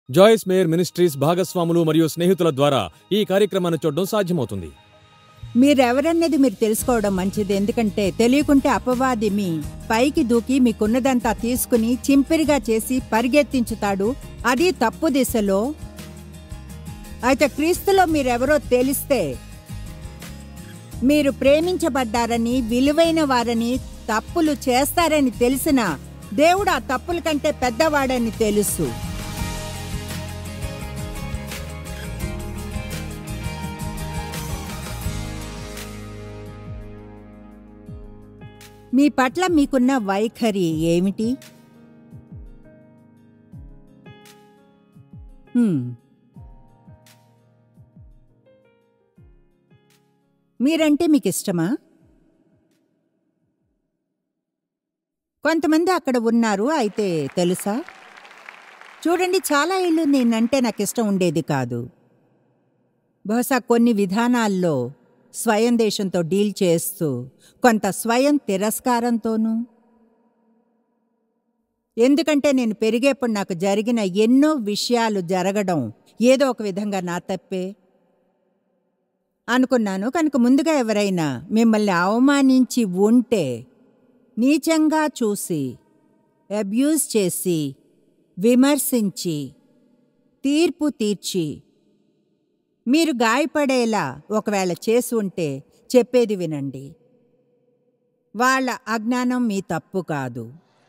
జాయిస్ mayor ministries భాగస్వాములు మరియు స్నేహితుల ద్వారా ఈ కార్యక్రమాన్ని చూడడం సాధ్యమవుతుంది మీరెవరన్నది మీరు తెలుసుకోవడం మంచిది ఎందుకంటే తెలియకుంటే అపవాది మీ పైకి దూకి మీకున్నదంతా తీసుకుని చింపిరిగా చేసి పరిగెత్తించుతాడు అది తప్పు దిశలో అయితే క్రీస్తులో మీరెవరో తెలిస్తే మీరు ప్రేమించబడ్డారని విలువైన వారని తప్పులు చేస్తారని తెలిసిన దేవుడు ఆ తప్పుల కంటే పెద్దవాడని తెలుసు మీ పట్ల మీకున్న వైఖరి ఏమిటి హ్మ్. మీరంటే మీకు ఇష్టమా కొంతమంది అక్కడ ఉన్నారు అయితే తెలుసా చూడండి చాలా ఏళ్ళు నేనంటే నాకు ఇష్టం ఉండేది కాదు బహుశా కొన్ని విధానాల్లో స్వయం దేశంతో డీల్ చేస్తూ కొంత స్వయం తిరస్కారంతోనూ ఎందుకంటే నేను పెరిగేప్పుడు నాకు జరిగిన ఎన్నో విషయాలు జరగడం ఏదో ఒక విధంగా నా తప్పే అనుకున్నాను కనుక ముందుగా ఎవరైనా మిమ్మల్ని అవమానించి ఉంటే నీచంగా చూసి అబ్యూజ్ చేసి విమర్శించి తీర్పు తీర్చి మీరు గాయపడేలా ఒకవేళ చేసి ఉంటే చెప్పేది వినండి వాళ్ళ అజ్ఞానం మీ తప్పు కాదు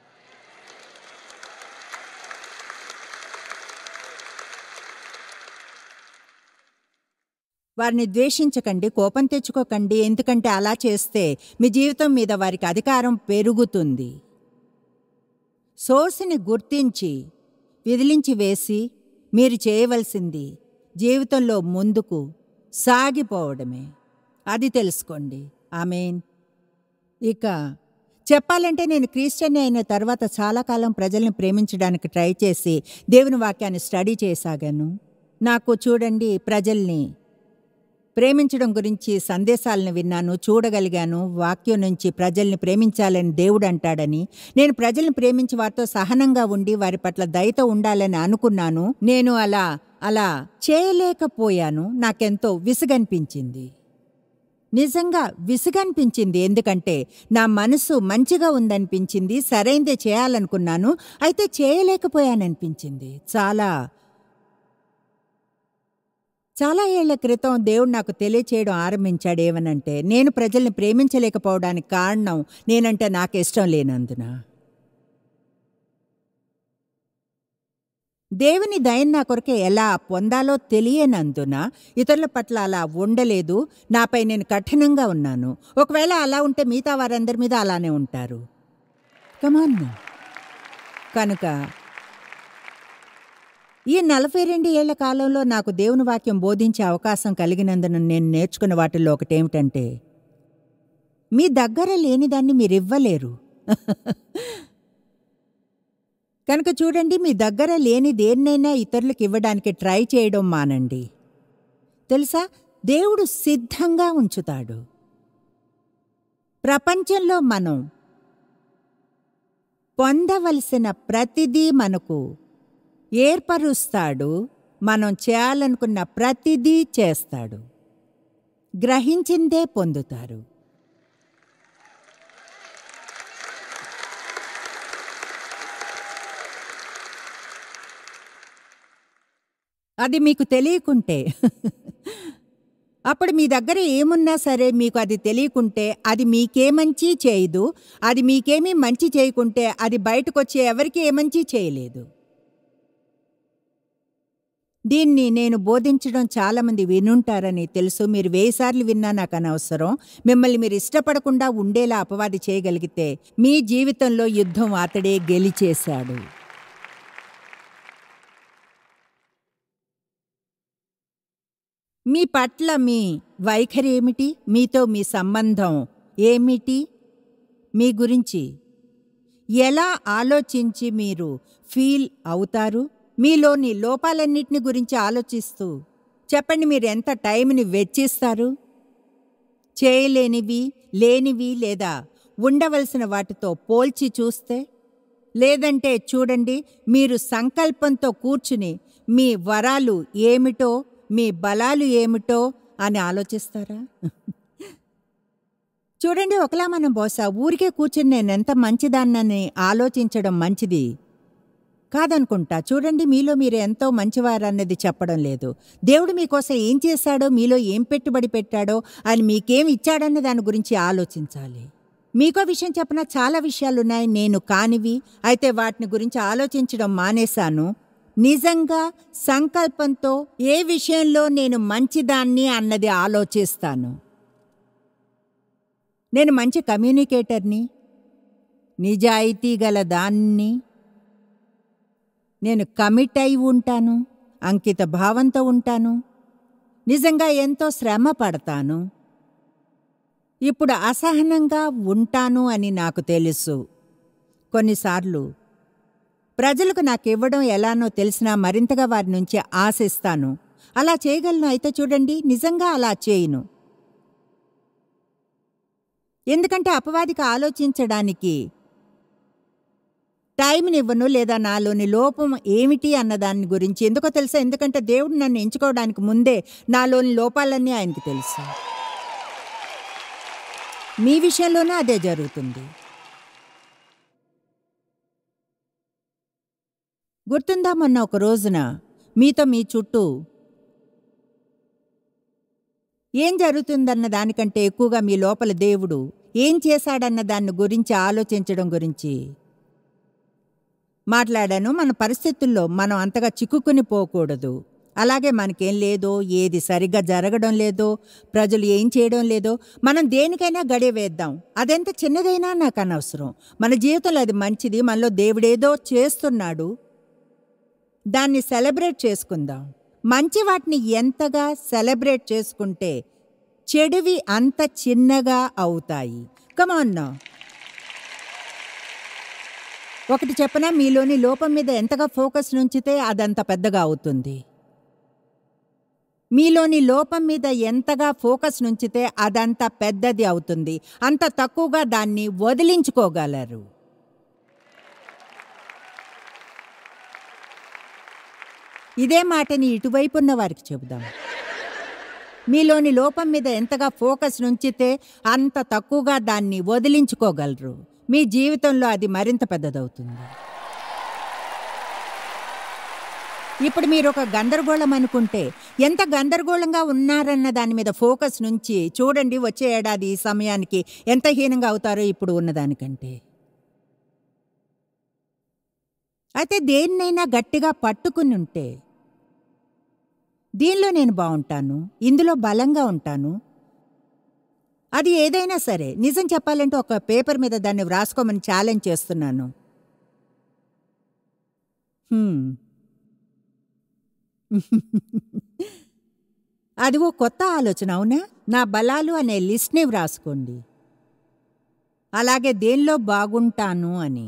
వారిని ద్వేషించకండి కోపం తెచ్చుకోకండి ఎందుకంటే అలా చేస్తే మీ జీవితం మీద వారికి అధికారం పెరుగుతుంది సోర్స్ని గుర్తించి విదిలించి వేసి మీరు చేయవలసింది జీవితంలో ముందుకు సాగిపోవడమే అది తెలుసుకోండి ఆమెన్ ఇక చెప్పాలంటే నేను క్రిస్టియన్ అయిన తర్వాత చాలా కాలం ప్రజల్ని ప్రేమించడానికి ట్రై చేసి దేవుని వాక్యాన్ని స్టడీ చేసాగాను నాకు చూడండి ప్రజల్ని ప్రేమించడం గురించి సందేశాలను విన్నాను చూడగలిగాను వాక్యం నుంచి ప్రజల్ని ప్రేమించాలని దేవుడు అంటాడని నేను ప్రజల్ని ప్రేమించి వారితో సహనంగా ఉండి వారి పట్ల దయతో ఉండాలని అనుకున్నాను నేను అలా అలా చేయలేకపోయాను నాకెంతో విసుగనిపించింది నిజంగా విసుగనిపించింది ఎందుకంటే నా మనసు మంచిగా ఉందనిపించింది సరైందే చేయాలనుకున్నాను అయితే చేయలేకపోయాననిపించింది చాలా చాలా ఏళ్ల క్రితం దేవుడు నాకు తెలియచేయడం ఆరంభించాడు ఏమనంటే నేను ప్రజల్ని ప్రేమించలేకపోవడానికి కారణం నేనంటే నాకు ఇష్టం లేనందున దేవుని దయని నా కొరకే ఎలా పొందాలో తెలియనందున ఇతరుల పట్ల అలా ఉండలేదు నాపై నేను కఠినంగా ఉన్నాను ఒకవేళ అలా ఉంటే మిగతా వారందరి మీద అలానే ఉంటారు కమాన్ కనుక ఈ నలభై రెండు ఏళ్ల కాలంలో నాకు దేవుని వాక్యం బోధించే అవకాశం కలిగినందున నేను నేర్చుకున్న వాటిల్లో ఒకటేమిటంటే మీ దగ్గర లేనిదాన్ని మీరు ఇవ్వలేరు కనుక చూడండి మీ దగ్గర లేని దేన్నైనా ఇతరులకు ఇవ్వడానికి ట్రై చేయడం మానండి తెలుసా దేవుడు సిద్ధంగా ఉంచుతాడు ప్రపంచంలో మనం పొందవలసిన ప్రతిదీ మనకు ఏర్పరుస్తాడు మనం చేయాలనుకున్న ప్రతిదీ చేస్తాడు గ్రహించిందే పొందుతారు అది మీకు తెలియకుంటే అప్పుడు మీ దగ్గర ఏమున్నా సరే మీకు అది తెలియకుంటే అది మీకే మంచి చేయదు అది మీకేమీ మంచి చేయకుంటే అది బయటకొచ్చి ఎవరికి ఏ మంచి చేయలేదు దీన్ని నేను బోధించడం చాలామంది వినుంటారని తెలుసు మీరు వేయిసార్లు విన్నా నాకు అనవసరం మిమ్మల్ని మీరు ఇష్టపడకుండా ఉండేలా అపవాది చేయగలిగితే మీ జీవితంలో యుద్ధం అతడే గెలిచేశాడు మీ పట్ల మీ వైఖరి ఏమిటి మీతో మీ సంబంధం ఏమిటి మీ గురించి ఎలా ఆలోచించి మీరు ఫీల్ అవుతారు మీలోని లోపాలన్నిటిని గురించి ఆలోచిస్తూ చెప్పండి మీరు ఎంత టైంని వెచ్చిస్తారు చేయలేనివి లేనివి లేదా ఉండవలసిన వాటితో పోల్చి చూస్తే లేదంటే చూడండి మీరు సంకల్పంతో కూర్చుని మీ వరాలు ఏమిటో మీ బలాలు ఏమిటో అని ఆలోచిస్తారా చూడండి ఒకలా మనం బహుశా ఊరికే కూర్చుని నేను ఎంత మంచిదాన్నని ఆలోచించడం మంచిది కాదనుకుంటా చూడండి మీలో మీరు ఎంతో మంచివారన్నది చెప్పడం లేదు దేవుడు మీకోసం ఏం చేశాడో మీలో ఏం పెట్టుబడి పెట్టాడో అని మీకేం ఇచ్చాడన్న దాని గురించి ఆలోచించాలి మీకో విషయం చెప్పిన చాలా విషయాలున్నాయి నేను కానివి అయితే వాటిని గురించి ఆలోచించడం మానేశాను నిజంగా సంకల్పంతో ఏ విషయంలో నేను మంచిదాన్ని అన్నది ఆలోచిస్తాను నేను మంచి కమ్యూనికేటర్ని నిజాయితీ గల దాన్ని నేను కమిట్ అయి ఉంటాను అంకిత భావంతో ఉంటాను నిజంగా ఎంతో శ్రమ పడతాను ఇప్పుడు అసహనంగా ఉంటాను అని నాకు తెలుసు కొన్నిసార్లు ప్రజలకు నాకు ఇవ్వడం ఎలానో తెలిసినా మరింతగా వారి నుంచి ఆశిస్తాను అలా చేయగలను అయితే చూడండి నిజంగా అలా చేయను ఎందుకంటే అపవాదికి ఆలోచించడానికి టైంనివ్వను లేదా నాలోని లోపం ఏమిటి అన్న దాని గురించి ఎందుకో తెలుసా ఎందుకంటే దేవుడు నన్ను ఎంచుకోవడానికి ముందే నాలోని లోపాలన్నీ ఆయనకి తెలుసు మీ విషయంలోనూ అదే జరుగుతుంది గుర్తుందా మొన్న ఒక రోజున మీతో మీ చుట్టూ ఏం జరుగుతుందన్న దానికంటే ఎక్కువగా మీ లోపల దేవుడు ఏం చేశాడన్న దాన్ని గురించి ఆలోచించడం గురించి మాట్లాడాను మన పరిస్థితుల్లో మనం అంతగా చిక్కుకుని పోకూడదు అలాగే మనకేం లేదో ఏది సరిగ్గా జరగడం లేదో ప్రజలు ఏం చేయడం లేదో మనం దేనికైనా గడియ వేద్దాం అదెంత చిన్నదైనా నాకు అనవసరం మన జీవితంలో అది మంచిది మనలో దేవుడేదో చేస్తున్నాడు దాన్ని సెలబ్రేట్ చేసుకుందాం మంచి వాటిని ఎంతగా సెలబ్రేట్ చేసుకుంటే చెడువి అంత చిన్నగా అవుతాయి కమాన్నా ఒకటి చెప్పనా మీలోని లోపం మీద ఎంతగా ఫోకస్ నుంచితే అదంత పెద్దగా అవుతుంది మీలోని లోపం మీద ఎంతగా ఫోకస్ నుంచితే అదంత పెద్దది అవుతుంది అంత తక్కువగా దాన్ని వదిలించుకోగలరు ఇదే మాటని ఇటువైపు ఉన్న వారికి చెబుదాం మీలోని లోపం మీద ఎంతగా ఫోకస్ నుంచితే అంత తక్కువగా దాన్ని వదిలించుకోగలరు మీ జీవితంలో అది మరింత పెద్దదవుతుంది ఇప్పుడు మీరు ఒక గందరగోళం అనుకుంటే ఎంత గందరగోళంగా ఉన్నారన్న దాని మీద ఫోకస్ నుంచి చూడండి వచ్చే ఏడాది ఈ సమయానికి ఎంత హీనంగా అవుతారో ఇప్పుడు ఉన్నదానికంటే అయితే దేన్నైనా గట్టిగా పట్టుకుని ఉంటే దీనిలో నేను బాగుంటాను ఇందులో బలంగా ఉంటాను అది ఏదైనా సరే నిజం చెప్పాలంటే ఒక పేపర్ మీద దాన్ని వ్రాసుకోమని ఛాలెంజ్ చేస్తున్నాను హ్మ్. అది ఓ కొత్త ఆలోచన అవునా నా బలాలు అనే లిస్ట్ని వ్రాసుకోండి అలాగే దేనిలో బాగుంటాను అని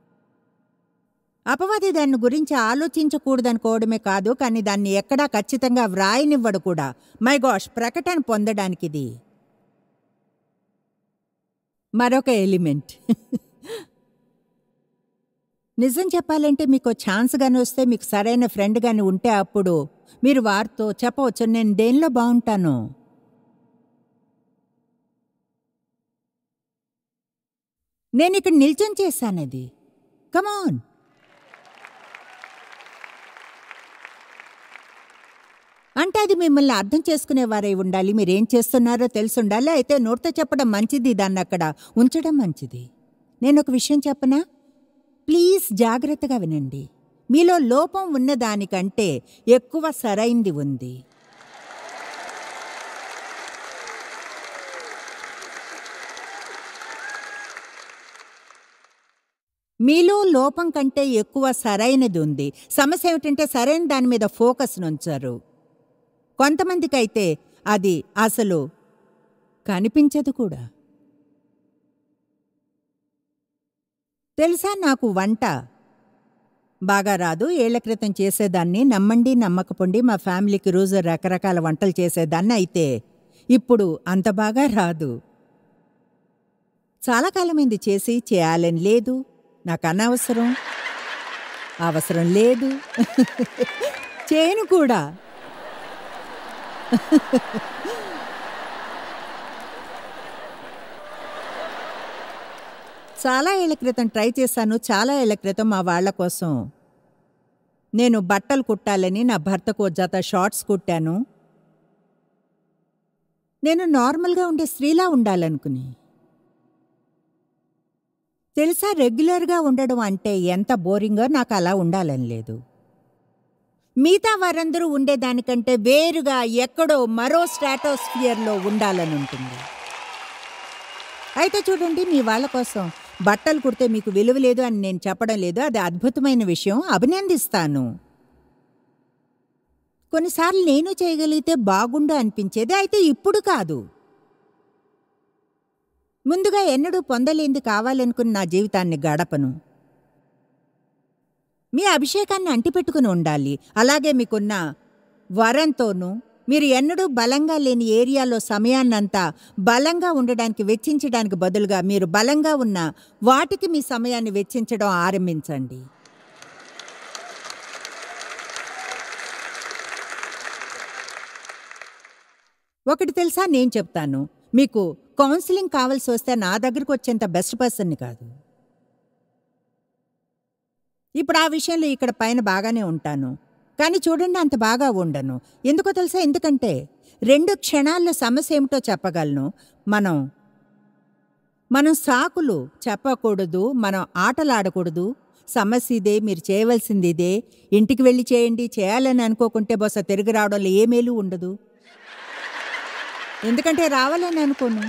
అపవాది దాని గురించి ఆలోచించకూడదనుకోవడమే కాదు కానీ దాన్ని ఎక్కడా ఖచ్చితంగా వ్రాయనివ్వడు కూడా మై గాష్ ప్రకటన పొందడానికి ఇది మరొక ఎలిమెంట్ నిజం చెప్పాలంటే మీకు ఛాన్స్ గాని వస్తే మీకు సరైన ఫ్రెండ్ గాని ఉంటే అప్పుడు మీరు వారితో చెప్పవచ్చు నేను దేనిలో బాగుంటాను నేను ఇక్కడ నిల్చొని చేశానది కమాన్ అంటే అది మిమ్మల్ని అర్థం చేసుకునేవారై ఉండాలి మీరేం చేస్తున్నారో తెలిసి ఉండాలి అయితే నోటితో చెప్పడం మంచిది దాన్ని అక్కడ ఉంచడం మంచిది నేను ఒక విషయం చెప్పనా ప్లీజ్ జాగ్రత్తగా వినండి మీలో లోపం ఉన్నదానికంటే ఎక్కువ సరైంది ఉంది మీలో లోపం కంటే ఎక్కువ సరైనది ఉంది సమస్య ఏమిటంటే సరైన దాని మీద ఫోకస్ నుంచారు కొంతమందికైతే అది అసలు కనిపించదు కూడా తెలుసా నాకు వంట బాగా రాదు ఏళ్ల క్రితం చేసేదాన్ని నమ్మండి నమ్మకపోండి మా ఫ్యామిలీకి రోజు రకరకాల వంటలు చేసేదాన్ని అయితే ఇప్పుడు అంత బాగా రాదు చాలా కాలమైంది చేసి చేయాలని లేదు నాకు అనవసరం అవసరం లేదు చేయను కూడా చాలా ఏళ్ల క్రితం ట్రై చేశాను చాలా ఏళ్ల క్రితం మా వాళ్ళ కోసం నేను బట్టలు కుట్టాలని నా భర్తకు ఓ జత షార్ట్స్ కుట్టాను నేను నార్మల్గా ఉండే స్త్రీలా ఉండాలనుకుని తెలుసా రెగ్యులర్గా ఉండడం అంటే ఎంత బోరింగో నాకు అలా ఉండాలని లేదు మిగతా వారందరూ ఉండేదానికంటే వేరుగా ఎక్కడో మరో స్ట్రాటోస్ఫియర్లో ఉండాలని ఉంటుంది అయితే చూడండి మీ వాళ్ళ కోసం బట్టలు కుడితే మీకు విలువ లేదు అని నేను చెప్పడం లేదు అది అద్భుతమైన విషయం అభినందిస్తాను కొన్నిసార్లు నేను చేయగలిగితే బాగుండు అనిపించేది అయితే ఇప్పుడు కాదు ముందుగా ఎన్నడూ పొందలేంది కావాలనుకున్న నా జీవితాన్ని గడపను మీ అభిషేకాన్ని అంటిపెట్టుకుని ఉండాలి అలాగే మీకున్న వరంతోనూ మీరు ఎన్నడూ బలంగా లేని ఏరియాలో సమయాన్నంతా బలంగా ఉండడానికి వెచ్చించడానికి బదులుగా మీరు బలంగా ఉన్న వాటికి మీ సమయాన్ని వెచ్చించడం ఆరంభించండి ఒకటి తెలుసా నేను చెప్తాను మీకు కౌన్సిలింగ్ కావాల్సి వస్తే నా దగ్గరకు వచ్చేంత బెస్ట్ పర్సన్ని కాదు ఇప్పుడు ఆ విషయంలో ఇక్కడ పైన బాగానే ఉంటాను కానీ చూడండి అంత బాగా ఉండను ఎందుకో తెలుసా ఎందుకంటే రెండు క్షణాల్లో సమస్య ఏమిటో చెప్పగలను మనం మనం సాకులు చెప్పకూడదు మనం ఆటలాడకూడదు సమస్య ఇదే మీరు చేయవలసింది ఇదే ఇంటికి వెళ్ళి చేయండి చేయాలని అనుకోకుంటే బహుశా తిరిగి రావడంలో ఏ మేలు ఉండదు ఎందుకంటే రావాలని అనుకోను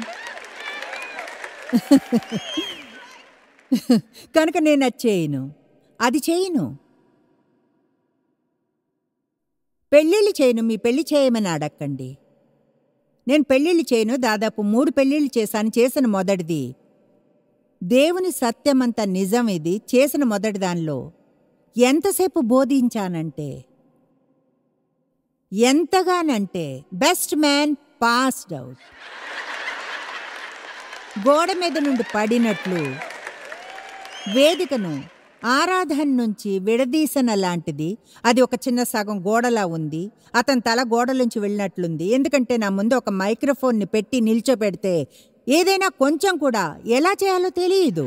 కనుక నేను అది చేయను అది చేయను పెళ్ళిళ్ళు చేయను మీ పెళ్లి చేయమని అడక్కండి నేను పెళ్ళిళ్ళు చేయను దాదాపు మూడు పెళ్ళిళ్ళు చేశాను చేసిన మొదటిది దేవుని సత్యమంత నిజం ఇది చేసిన మొదటి దానిలో ఎంతసేపు బోధించానంటే ఎంతగానంటే బెస్ట్ మ్యాన్ పాస్డ్ అవుట్ గోడ మీద నుండి పడినట్లు వేదికను ఆరాధన నుంచి విడదీసిన లాంటిది అది ఒక చిన్న సగం గోడలా ఉంది అతని తల గోడలోంచి వెళ్ళినట్లుంది ఎందుకంటే నా ముందు ఒక మైక్రోఫోన్ని పెట్టి నిల్చోపెడితే ఏదైనా కొంచెం కూడా ఎలా చేయాలో తెలియదు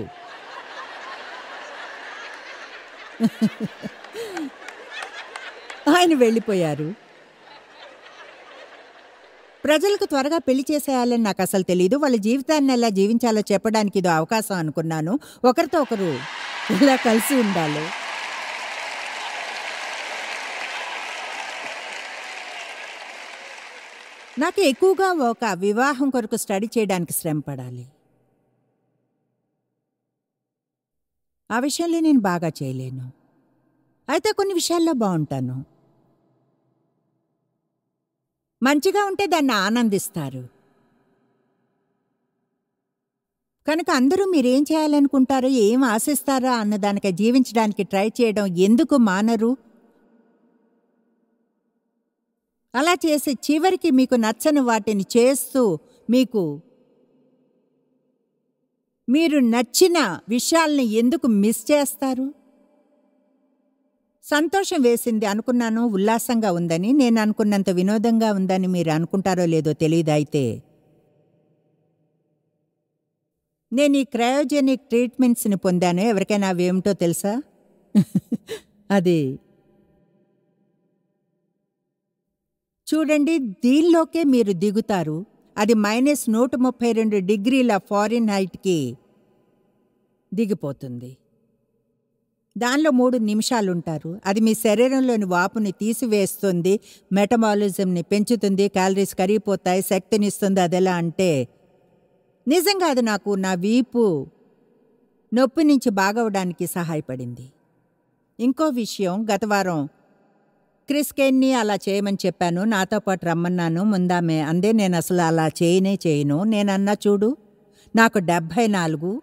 ఆయన వెళ్ళిపోయారు ప్రజలకు త్వరగా పెళ్లి చేసేయాలని నాకు అసలు తెలియదు వాళ్ళ జీవితాన్ని ఎలా జీవించాలో చెప్పడానికి ఇదో అవకాశం అనుకున్నాను ఒకరితో ఒకరు ఇలా కలిసి ఉండాలి నాకు ఎక్కువగా ఒక వివాహం కొరకు స్టడీ చేయడానికి శ్రమ పడాలి ఆ విషయంలో నేను బాగా చేయలేను అయితే కొన్ని విషయాల్లో బాగుంటాను మంచిగా ఉంటే దాన్ని ఆనందిస్తారు కనుక అందరూ మీరేం చేయాలనుకుంటారో ఏం ఆశిస్తారా అన్నదానికి జీవించడానికి ట్రై చేయడం ఎందుకు మానరు అలా చేసి చివరికి మీకు నచ్చని వాటిని చేస్తూ మీకు మీరు నచ్చిన విషయాల్ని ఎందుకు మిస్ చేస్తారు సంతోషం వేసింది అనుకున్నాను ఉల్లాసంగా ఉందని నేను అనుకున్నంత వినోదంగా ఉందని మీరు అనుకుంటారో లేదో తెలియదు అయితే నేను ఈ క్రయోజెనిక్ ట్రీట్మెంట్స్ని పొందాను ఎవరికైనా అవి ఏమిటో తెలుసా అది చూడండి దీనిలోకే మీరు దిగుతారు అది మైనస్ నూట ముప్పై రెండు డిగ్రీల ఫారిన్ హైట్కి దిగిపోతుంది దానిలో మూడు నిమిషాలుంటారు అది మీ శరీరంలోని వాపుని తీసివేస్తుంది మెటబాలిజంని పెంచుతుంది క్యాలరీస్ కరిగిపోతాయి శక్తినిస్తుంది అదెలా అంటే నిజంగా అది నాకు నా వీపు నొప్పి నుంచి బాగవడానికి సహాయపడింది ఇంకో విషయం గత వారం క్రిస్ కెన్ని అలా చేయమని చెప్పాను నాతో పాటు రమ్మన్నాను ముందామే అందే నేను అసలు అలా చేయనే చేయను నేనన్నా చూడు నాకు డెబ్భై నాలుగు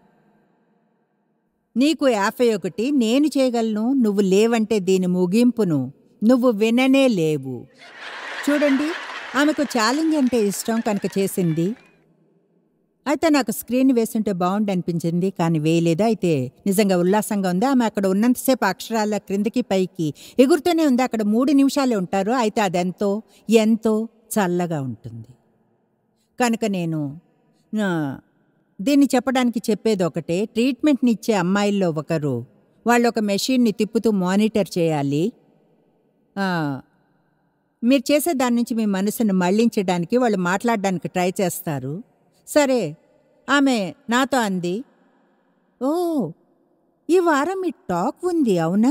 నీకు యాభై ఒకటి నేను చేయగలను నువ్వు లేవంటే దీని ముగింపును నువ్వు విననే లేవు చూడండి ఆమెకు ఛాలెంజ్ అంటే ఇష్టం కనుక చేసింది అయితే నాకు స్క్రీన్ వేస్తుంటే బాగుండి అనిపించింది కానీ వేయలేదు అయితే నిజంగా ఉల్లాసంగా ఉంది ఆమె అక్కడ ఉన్నంతసేపు అక్షరాల క్రిందికి పైకి ఎగురుతూనే ఉంది అక్కడ మూడు నిమిషాలే ఉంటారు అయితే అదెంతో ఎంతో చల్లగా ఉంటుంది కనుక నేను ఆ, దీన్ని చెప్పడానికి చెప్పేది ఒకటే ట్రీట్మెంట్ని ఇచ్చే అమ్మాయిల్లో ఒకరు వాళ్ళు ఒక మెషిన్ని తిప్పుతూ మానిటర్ చేయాలి ఆ, మీరు చేసే దాని నుంచి మీ మనసును మళ్లించడానికి వాళ్ళు మాట్లాడడానికి ట్రై చేస్తారు సరే ఆమె నాతో అంది ఓ ఈ వారం మీ టాక్ ఉంది అవునా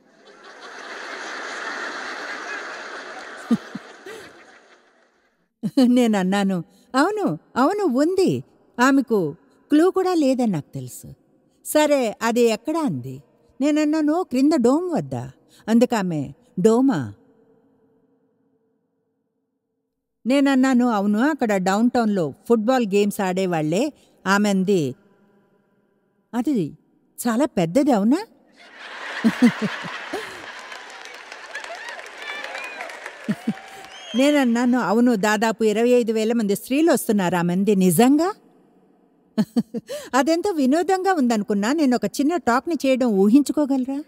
నేను అన్నాను అవును అవును ఉంది ఆమెకు క్లూ కూడా లేదని నాకు తెలుసు సరే అది ఎక్కడ అంది నేనన్నాను "ఓ, క్రింద డోమ్ వద్ద అందుకామె డోమా నేనన్నాను అవును అక్కడ డౌన్ టౌన్లో ఫుట్బాల్ గేమ్స్ ఆడేవాళ్లే ఆమె అంది అది చాలా పెద్దది అవునా నేనన్నాను అవును దాదాపు ఇరవై ఐదు వేల మంది స్త్రీలు వస్తున్నారు ఆ మంది నిజంగా అదెంతో వినోదంగా ఉందనుకున్నా నేను ఒక చిన్న టాక్ని చేయడం ఊహించుకోగలరా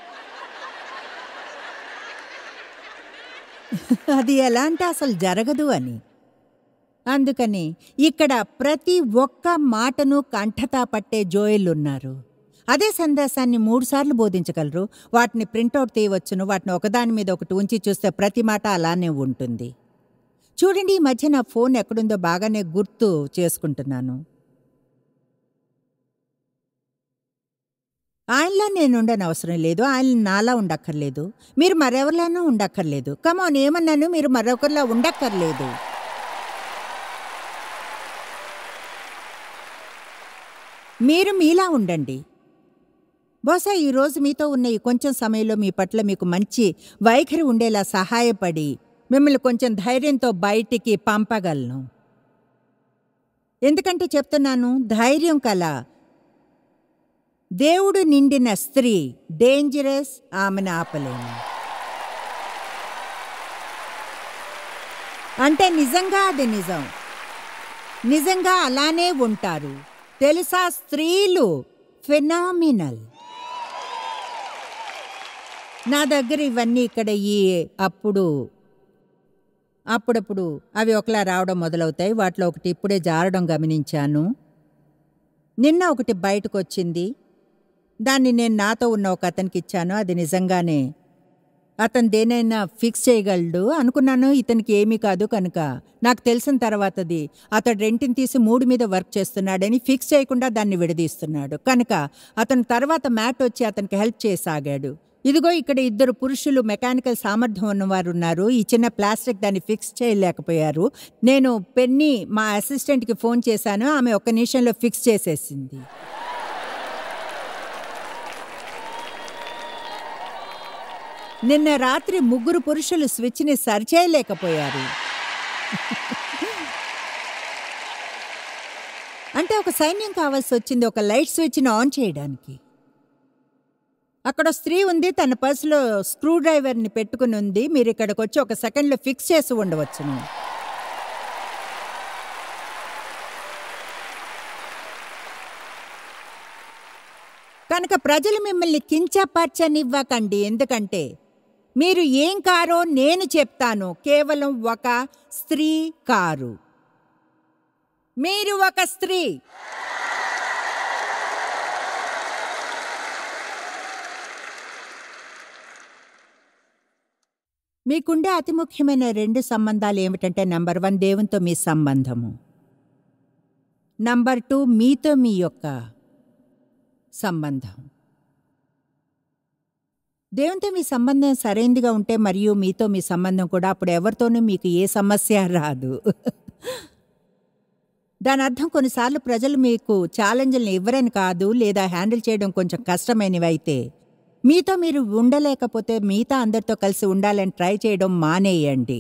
అది ఎలా అంటే అసలు జరగదు అని అందుకని ఇక్కడ ప్రతి ఒక్క మాటను కంఠతా పట్టే జోయిలున్నారు అదే సందేశాన్ని మూడుసార్లు బోధించగలరు వాటిని ప్రింటౌట్ తీయవచ్చును వాటిని ఒకదాని మీద ఒకటి ఉంచి చూస్తే ప్రతి మాట అలానే ఉంటుంది చూడండి ఈ మధ్య నా ఫోన్ ఎక్కడుందో బాగానే గుర్తు చేసుకుంటున్నాను ఆయనలా నేను ఉండని అవసరం లేదు ఆయన నాలా ఉండక్కర్లేదు మీరు మరెవరిలానూ ఉండక్కర్లేదు కమాన్ ఏమన్నాను మీరు మరొకరిలా ఉండక్కర్లేదు మీరు మీలా ఉండండి బహుశా ఈరోజు మీతో ఉన్న ఈ కొంచెం సమయంలో మీ పట్ల మీకు మంచి వైఖరి ఉండేలా సహాయపడి మిమ్మల్ని కొంచెం ధైర్యంతో బయటికి పంపగలను ఎందుకంటే చెప్తున్నాను ధైర్యం కల దేవుడు నిండిన స్త్రీ డేంజరస్ ఆమెను ఆపలేను అంటే నిజంగా అది నిజం నిజంగా అలానే ఉంటారు తెలుసా స్త్రీలు ఫినామినల్ నా దగ్గర ఇవన్నీ ఇక్కడ ఈ అప్పుడు అప్పుడప్పుడు అవి ఒకలా రావడం మొదలవుతాయి వాటిలో ఒకటి ఇప్పుడే జారడం గమనించాను నిన్న ఒకటి బయటకు వచ్చింది దాన్ని నేను నాతో ఉన్న ఒక అతనికి ఇచ్చాను అది నిజంగానే అతను దేనైనా ఫిక్స్ చేయగలడు అనుకున్నాను ఇతనికి ఏమీ కాదు కనుక నాకు తెలిసిన తర్వాతది అతడు రెంటిని తీసి మూడు మీద వర్క్ చేస్తున్నాడని ఫిక్స్ చేయకుండా దాన్ని విడదీస్తున్నాడు కనుక అతను తర్వాత మ్యాట్ వచ్చి అతనికి హెల్ప్ చేయసాగాడు ఇదిగో ఇక్కడ ఇద్దరు పురుషులు మెకానికల్ సామర్థ్యం ఉన్నవారు ఉన్నారు ఈ చిన్న ప్లాస్టిక్ దాన్ని ఫిక్స్ చేయలేకపోయారు నేను పెన్ని మా అసిస్టెంట్కి ఫోన్ చేశాను ఆమె ఒక్క నిమిషంలో ఫిక్స్ చేసేసింది నిన్న రాత్రి ముగ్గురు పురుషులు స్విచ్ని సరిచేయలేకపోయారు అంటే ఒక సైన్యం కావాల్సి వచ్చింది ఒక లైట్ స్విచ్ని ఆన్ చేయడానికి అక్కడ స్త్రీ ఉంది తన పర్సులో స్క్రూ డ్రైవర్ని పెట్టుకుని ఉంది మీరు ఇక్కడికి వచ్చి ఒక సెకండ్లో ఫిక్స్ చేసి ఉండవచ్చును కనుక ప్రజలు మిమ్మల్ని కించపరచనివ్వకండి ఎందుకంటే మీరు ఏం కారో నేను చెప్తాను కేవలం ఒక స్త్రీ కారు మీరు ఒక స్త్రీ మీకుండే అతి ముఖ్యమైన రెండు సంబంధాలు ఏమిటంటే నంబర్ వన్ దేవునితో మీ సంబంధము నంబర్ టూ మీతో మీ యొక్క సంబంధం దేవునితో మీ సంబంధం సరైనదిగా ఉంటే మరియు మీతో మీ సంబంధం కూడా అప్పుడు ఎవరితోనూ మీకు ఏ సమస్య రాదు దాని అర్థం కొన్నిసార్లు ప్రజలు మీకు ఛాలెంజ్లను ఇవ్వరని కాదు లేదా హ్యాండిల్ చేయడం కొంచెం కష్టమైనవి అయితే మీతో మీరు ఉండలేకపోతే మిగతా అందరితో కలిసి ఉండాలని ట్రై చేయడం మానేయండి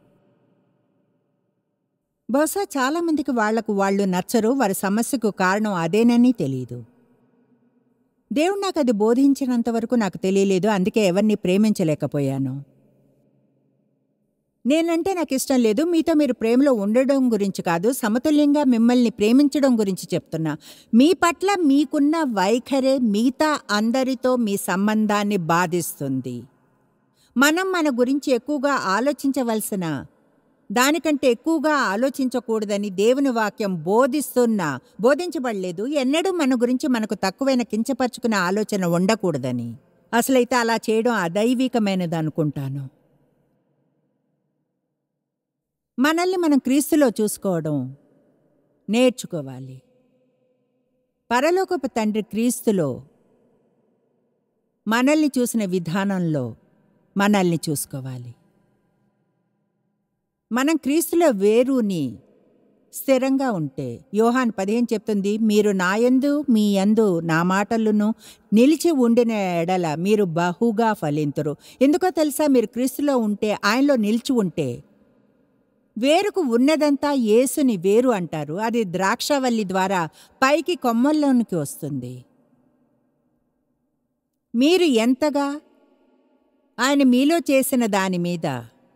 బహుశా చాలామందికి వాళ్లకు వాళ్ళు నచ్చరు వారి సమస్యకు కారణం అదేనని తెలియదు దేవుడు నాకు అది బోధించినంత వరకు నాకు తెలియలేదు అందుకే ఎవరిని ప్రేమించలేకపోయాను నేనంటే నాకు ఇష్టం లేదు మీతో మీరు ప్రేమలో ఉండడం గురించి కాదు సమతుల్యంగా మిమ్మల్ని ప్రేమించడం గురించి చెప్తున్నా మీ పట్ల మీకున్న వైఖరే మిగతా అందరితో మీ సంబంధాన్ని బాధిస్తుంది మనం మన గురించి ఎక్కువగా ఆలోచించవలసిన దానికంటే ఎక్కువగా ఆలోచించకూడదని దేవుని వాక్యం బోధిస్తున్నా బోధించబడలేదు ఎన్నడూ మన గురించి మనకు తక్కువైన కించపరుచుకునే ఆలోచన ఉండకూడదని అసలైతే అలా చేయడం అదైవికమైనది అనుకుంటాను మనల్ని మనం క్రీస్తులో చూసుకోవడం నేర్చుకోవాలి పరలోకపు తండ్రి క్రీస్తులో మనల్ని చూసిన విధానంలో మనల్ని చూసుకోవాలి మనం క్రీస్తులో వేరుని స్థిరంగా ఉంటే యోహాన్ పదిహేను చెప్తుంది మీరు నాయందు మీ యందు నా మాటలను నిలిచి ఉండిన ఎడల మీరు బహుగా ఫలింతురు ఎందుకో తెలుసా మీరు క్రీస్తులో ఉంటే ఆయనలో నిలిచి ఉంటే వేరుకు ఉన్నదంతా యేసుని వేరు అంటారు అది ద్రాక్షవల్లి ద్వారా పైకి కొమ్మల్లోనికి వస్తుంది మీరు ఎంతగా ఆయన మీలో చేసిన దాని మీద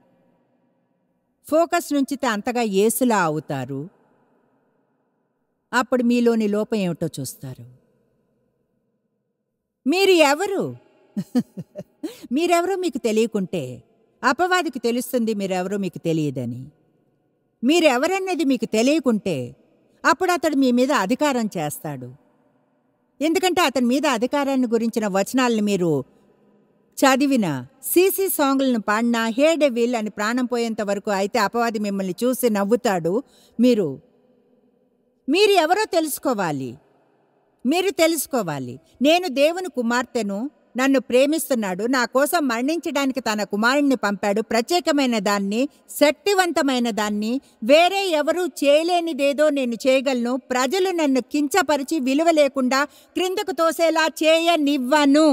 ఫోకస్ నుంచితే అంతగా యేసులా అవుతారు అప్పుడు మీలోని లోపం ఏమిటో చూస్తారు మీరు ఎవరు మీరెవరో మీకు తెలియకుంటే అపవాదికి తెలుస్తుంది మీరెవరో మీకు తెలియదని మీరెవరన్నది మీకు తెలియకుంటే అప్పుడు అతడు మీ మీద అధికారం చేస్తాడు ఎందుకంటే అతని మీద అధికారాన్ని గురించిన వచనాలను మీరు చదివిన సీసీ సాంగ్లను పాడినా హే డెవిల్ అని ప్రాణం పోయేంత వరకు అయితే అపవాది మిమ్మల్ని చూసి నవ్వుతాడు మీరు మీరు ఎవరో తెలుసుకోవాలి మీరు తెలుసుకోవాలి నేను దేవుని కుమార్తెను నన్ను ప్రేమిస్తున్నాడు నా కోసం మరణించడానికి తన కుమారుణ్ణి పంపాడు ప్రత్యేకమైన దాన్ని శక్తివంతమైన దాన్ని వేరే ఎవరూ చేయలేనిదేదో నేను చేయగలను ప్రజలు నన్ను కించపరిచి విలువ లేకుండా క్రిందకు తోసేలా చేయనివ్వను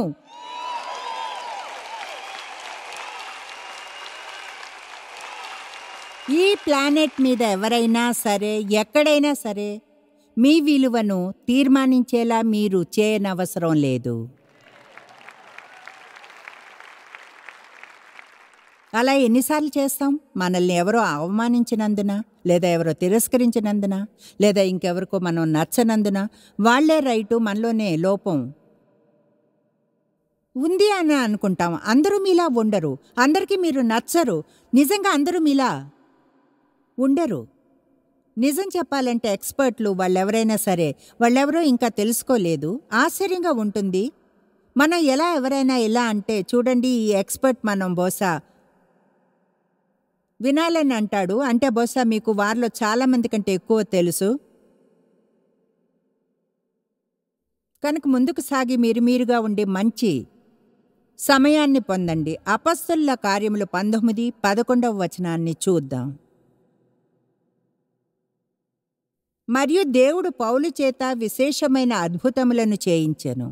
ఈ ప్లానెట్ మీద ఎవరైనా సరే ఎక్కడైనా సరే మీ విలువను తీర్మానించేలా మీరు చేయనవసరం లేదు అలా ఎన్నిసార్లు చేస్తాం మనల్ని ఎవరో అవమానించినందున లేదా ఎవరో తిరస్కరించినందున లేదా ఇంకెవరికో మనం నచ్చనందున వాళ్లే రైటు మనలోనే లోపం ఉంది అని అనుకుంటాం అందరూ మీలా ఉండరు అందరికీ మీరు నచ్చరు నిజంగా అందరూ మీలా ఉండరు నిజం చెప్పాలంటే ఎక్స్పర్ట్లు వాళ్ళెవరైనా సరే వాళ్ళెవరో ఇంకా తెలుసుకోలేదు ఆశ్చర్యంగా ఉంటుంది మనం ఎలా ఎవరైనా ఎలా అంటే చూడండి ఈ ఎక్స్పర్ట్ మనం బహుశా వినాలని అంటాడు అంటే బహుశా మీకు వారిలో చాలా మంది కంటే ఎక్కువ తెలుసు కనుక ముందుకు సాగి మీరు మీరుగా ఉండి మంచి సమయాన్ని పొందండి అపస్తుల కార్యములు పంతొమ్మిది పదకొండవ వచనాన్ని చూద్దాం మరియు దేవుడు పౌలు చేత విశేషమైన అద్భుతములను చేయించెను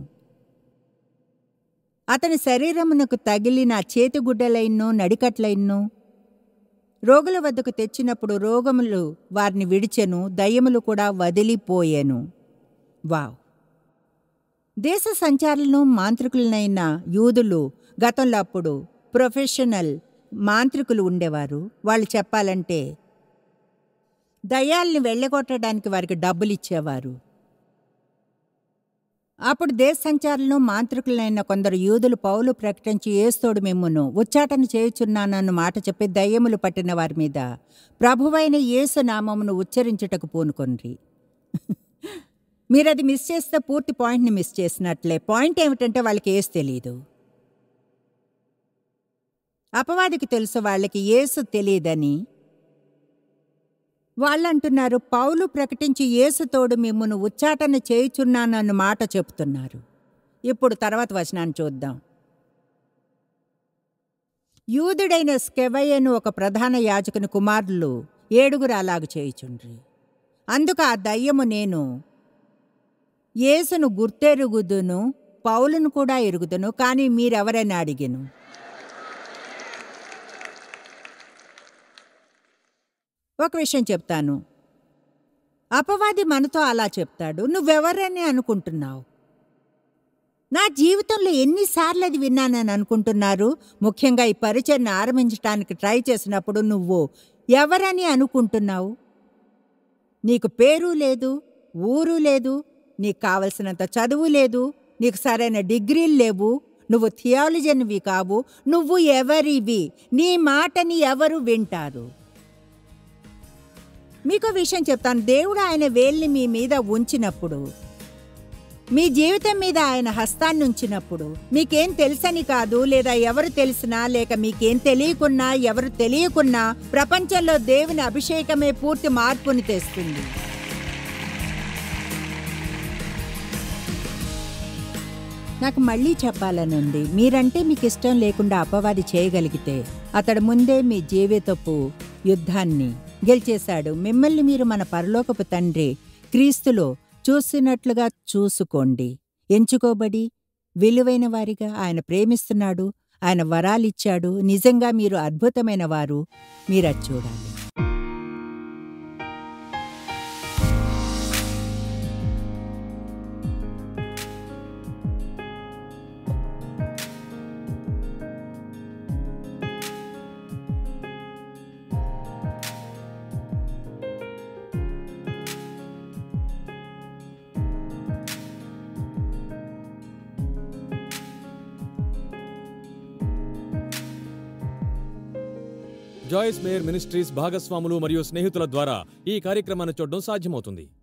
అతని శరీరమునకు తగిలిన చేతిగుడ్డలైన్ను నడికట్లైన్ను రోగుల వద్దకు తెచ్చినప్పుడు రోగములు వారిని విడిచెను దయ్యములు కూడా వదిలిపోయెను వావ్ దేశ సంచారులను మాంత్రికులనైన యూదులు గతంలో అప్పుడు ప్రొఫెషనల్ మాంత్రికులు ఉండేవారు వాళ్ళు చెప్పాలంటే దయ్యాల్ని వెళ్ళగొట్టడానికి వారికి డబ్బులు ఇచ్చేవారు అప్పుడు దేశ సంచారులను మాంత్రికులైన కొందరు యూదులు పౌలు ప్రకటించి ఏస్తోడు మిమ్మును ఉచ్చాటన చేయుచున్నానన్న మాట చెప్పి దయ్యములు పట్టిన వారి మీద ప్రభువైన యేసు నామమును ఉచ్చరించుటకు పూనుకొండ్రి మీరు అది మిస్ చేస్తే పూర్తి పాయింట్ని మిస్ చేసినట్లే పాయింట్ ఏమిటంటే వాళ్ళకి ఏసు తెలియదు అపవాదికి తెలుసు వాళ్ళకి ఏసు తెలియదని వాళ్ళంటున్నారు పౌలు ప్రకటించి యేసుతోడు మిమ్మును ఉచ్చాటన చేయుచున్నానన్న మాట చెప్తున్నారు ఇప్పుడు తర్వాత వచనాన్ని చూద్దాం యూదుడైన స్కెవయ్యను ఒక ప్రధాన యాజకుని కుమారులు ఏడుగురు అలాగు చేయుచుండ్రి అందుకు ఆ దయ్యము నేను యేసును గుర్తెరుగుదును పౌలును కూడా ఎరుగుదును కానీ మీరెవరైనా అడిగెను ఒక విషయం చెప్తాను అపవాది మనతో అలా చెప్తాడు నువ్వెవరని అనుకుంటున్నావు నా జీవితంలో ఎన్నిసార్లు అది విన్నానని అనుకుంటున్నారు ముఖ్యంగా ఈ పరిచయను ఆరంభించడానికి ట్రై చేసినప్పుడు నువ్వు ఎవరని అనుకుంటున్నావు నీకు పేరు లేదు ఊరు లేదు నీకు కావలసినంత చదువు లేదు నీకు సరైన డిగ్రీలు లేవు నువ్వు థియాలజన్వి కావు నువ్వు ఎవరివి నీ మాటని ఎవరు వింటారు మీకు విషయం చెప్తాను దేవుడు ఆయన వేల్ని మీ మీద ఉంచినప్పుడు మీ జీవితం మీద ఆయన హస్తాన్ని ఉంచినప్పుడు మీకేం తెలుసని కాదు లేదా ఎవరు తెలిసినా లేక మీకేం తెలియకున్నా ఎవరు తెలియకున్నా ప్రపంచంలో దేవుని అభిషేకమే పూర్తి మార్పుని తెస్తుంది నాకు మళ్ళీ చెప్పాలనుంది మీరంటే మీకు ఇష్టం లేకుండా అపవాది చేయగలిగితే అతడు ముందే మీ జీవితపు యుద్ధాన్ని గెలిచేశాడు మిమ్మల్ని మీరు మన పరలోకపు తండ్రి క్రీస్తులో చూసినట్లుగా చూసుకోండి ఎంచుకోబడి విలువైన వారిగా ఆయన ప్రేమిస్తున్నాడు ఆయన వరాలిచ్చాడు నిజంగా మీరు అద్భుతమైన వారు మీరది చూడాలి జాయిస్ మేయర్ మినిస్ట్రీస్ భాగస్వాములు మరియు స్నేహితుల ద్వారా ఈ కార్యక్రమాన్ని చూడడం సాధ్యమవుతుంది